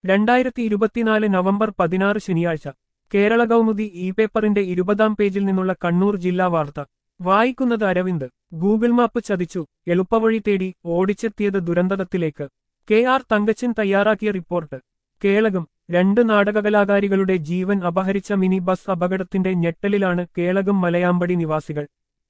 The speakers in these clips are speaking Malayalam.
രണ്ടായിരത്തി ഇരുപത്തിനാല് നവംബർ പതിനാറ് ശനിയാഴ്ച കേരള കൗമുദി ഇ പേപ്പറിന്റെ ഇരുപതാം പേജിൽ നിന്നുള്ള കണ്ണൂർ ജില്ലാ വാർത്ത വായിക്കുന്നത് അരവിന്ദ് ഗൂഗിൾ മാപ്പ് ചതിച്ചു എളുപ്പവഴി തേടി ഓടിച്ചെത്തിയത് ദുരന്തത്തിലേക്ക് കെ ആർ തങ്കച്ചൻ തയ്യാറാക്കിയ റിപ്പോർട്ട് കേളകം രണ്ട് നാടകകലാകാരികളുടെ ജീവൻ അപഹരിച്ച മിനി ബസ് അപകടത്തിന്റെ ഞെട്ടലിലാണ് കേളകം മലയാമ്പടി നിവാസികൾ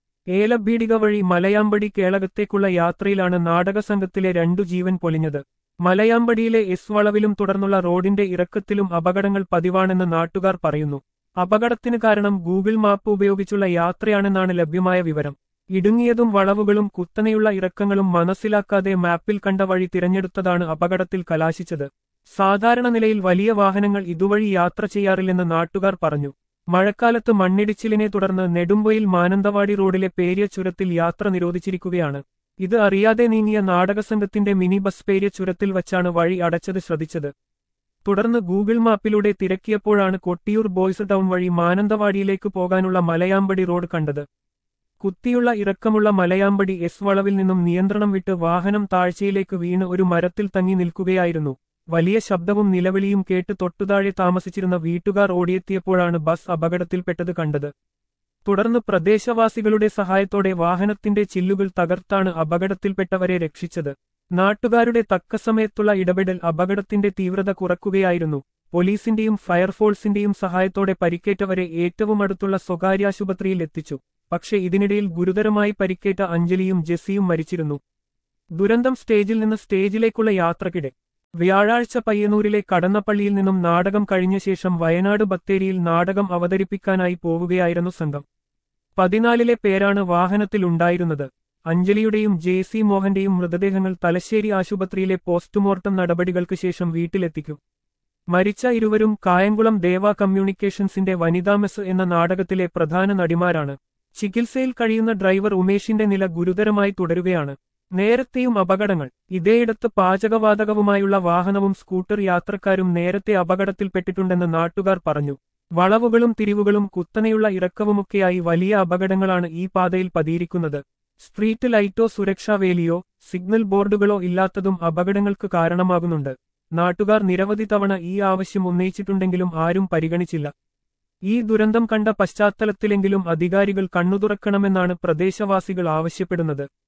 ഏലബീഡിക വഴി മലയാമ്പടി കേളകത്തേക്കുള്ള യാത്രയിലാണ് നാടകസംഘത്തിലെ രണ്ടു ജീവൻ പൊലിഞ്ഞത് മലയാമ്പടിയിലെ എസ് വളവിലും തുടർന്നുള്ള റോഡിന്റെ ഇറക്കത്തിലും അപകടങ്ങൾ പതിവാണെന്ന് നാട്ടുകാർ പറയുന്നു അപകടത്തിന് കാരണം ഗൂഗിൾ മാപ്പ് ഉപയോഗിച്ചുള്ള യാത്രയാണെന്നാണ് ലഭ്യമായ വിവരം ഇടുങ്ങിയതും വളവുകളും കുത്തനെയുള്ള ഇറക്കങ്ങളും മനസ്സിലാക്കാതെ മാപ്പിൽ കണ്ട വഴി തിരഞ്ഞെടുത്തതാണ് അപകടത്തിൽ കലാശിച്ചത് സാധാരണ നിലയിൽ വലിയ വാഹനങ്ങൾ ഇതുവഴി യാത്ര ചെയ്യാറില്ലെന്ന് നാട്ടുകാർ പറഞ്ഞു മഴക്കാലത്ത് മണ്ണിടിച്ചിലിനെ തുടർന്ന് നെടുമ്പൊയിൽ മാനന്തവാടി റോഡിലെ പേരിയ ചുരത്തിൽ യാത്ര നിരോധിച്ചിരിക്കുകയാണ് ഇത് അറിയാതെ നീങ്ങിയ നാടകസംഘത്തിന്റെ മിനി ബസ് പേരിയ ചുരത്തിൽ വച്ചാണ് വഴി അടച്ചത് ശ്രദ്ധിച്ചത് തുടർന്ന് ഗൂഗിൾ മാപ്പിലൂടെ തിരക്കിയപ്പോഴാണ് കൊട്ടിയൂർ ബോയ്സ് ടൗൺ വഴി മാനന്തവാടിയിലേക്ക് പോകാനുള്ള മലയാമ്പടി റോഡ് കണ്ടത് കുത്തിയുള്ള ഇറക്കമുള്ള മലയാമ്പടി എസ് വളവിൽ നിന്നും നിയന്ത്രണം വിട്ട് വാഹനം താഴ്ചയിലേക്ക് വീണ് ഒരു മരത്തിൽ തങ്ങി നിൽക്കുകയായിരുന്നു വലിയ ശബ്ദവും നിലവിളിയും കേട്ട് തൊട്ടുതാഴെ താമസിച്ചിരുന്ന വീട്ടുകാർ ഓടിയെത്തിയപ്പോഴാണ് ബസ് അപകടത്തിൽപ്പെട്ടത് കണ്ടത് തുടർന്ന് പ്രദേശവാസികളുടെ സഹായത്തോടെ വാഹനത്തിന്റെ ചില്ലുകൾ തകർത്താണ് അപകടത്തിൽപ്പെട്ടവരെ രക്ഷിച്ചത് നാട്ടുകാരുടെ തക്കസമയത്തുള്ള ഇടപെടൽ അപകടത്തിന്റെ തീവ്രത കുറക്കുകയായിരുന്നു പോലീസിന്റെയും ഫയർഫോഴ്സിന്റെയും സഹായത്തോടെ പരിക്കേറ്റവരെ ഏറ്റവും അടുത്തുള്ള സ്വകാര്യാശുപത്രിയിൽ എത്തിച്ചു പക്ഷേ ഇതിനിടയിൽ ഗുരുതരമായി പരിക്കേറ്റ അഞ്ജലിയും ജെസ്സിയും മരിച്ചിരുന്നു ദുരന്തം സ്റ്റേജിൽ നിന്ന് സ്റ്റേജിലേക്കുള്ള യാത്രക്കിടെ വ്യാഴാഴ്ച പയ്യന്നൂരിലെ കടന്നപ്പള്ളിയിൽ നിന്നും നാടകം കഴിഞ്ഞ ശേഷം വയനാട് ബത്തേരിയിൽ നാടകം അവതരിപ്പിക്കാനായി പോവുകയായിരുന്നു സംഘം പതിനാലിലെ പേരാണ് വാഹനത്തിലുണ്ടായിരുന്നത് അഞ്ജലിയുടെയും ജെ സി മോഹന്റെയും മൃതദേഹങ്ങൾ തലശ്ശേരി ആശുപത്രിയിലെ പോസ്റ്റ്മോർട്ടം നടപടികൾക്ക് ശേഷം വീട്ടിലെത്തിക്കും മരിച്ച ഇരുവരും കായംകുളം ദേവ കമ്മ്യൂണിക്കേഷൻസിന്റെ വനിതാ മെസ് എന്ന നാടകത്തിലെ പ്രധാന നടിമാരാണ് ചികിത്സയിൽ കഴിയുന്ന ഡ്രൈവർ ഉമേഷിന്റെ നില ഗുരുതരമായി തുടരുകയാണ് നേരത്തെയും അപകടങ്ങൾ ഇതേയിടത്ത് പാചകവാതകവുമായുള്ള വാഹനവും സ്കൂട്ടർ യാത്രക്കാരും നേരത്തെ അപകടത്തിൽപ്പെട്ടിട്ടുണ്ടെന്ന് നാട്ടുകാർ പറഞ്ഞു വളവുകളും തിരിവുകളും കുത്തനെയുള്ള ഇറക്കവുമൊക്കെയായി വലിയ അപകടങ്ങളാണ് ഈ പാതയിൽ പതിയിരിക്കുന്നത് സ്ട്രീറ്റ് ലൈറ്റോ സുരക്ഷാ വേലിയോ സിഗ്നൽ ബോർഡുകളോ ഇല്ലാത്തതും അപകടങ്ങൾക്ക് കാരണമാകുന്നുണ്ട് നാട്ടുകാർ നിരവധി തവണ ഈ ആവശ്യം ഉന്നയിച്ചിട്ടുണ്ടെങ്കിലും ആരും പരിഗണിച്ചില്ല ഈ ദുരന്തം കണ്ട പശ്ചാത്തലത്തിലെങ്കിലും അധികാരികൾ കണ്ണുതുറക്കണമെന്നാണ് പ്രദേശവാസികൾ ആവശ്യപ്പെടുന്നത്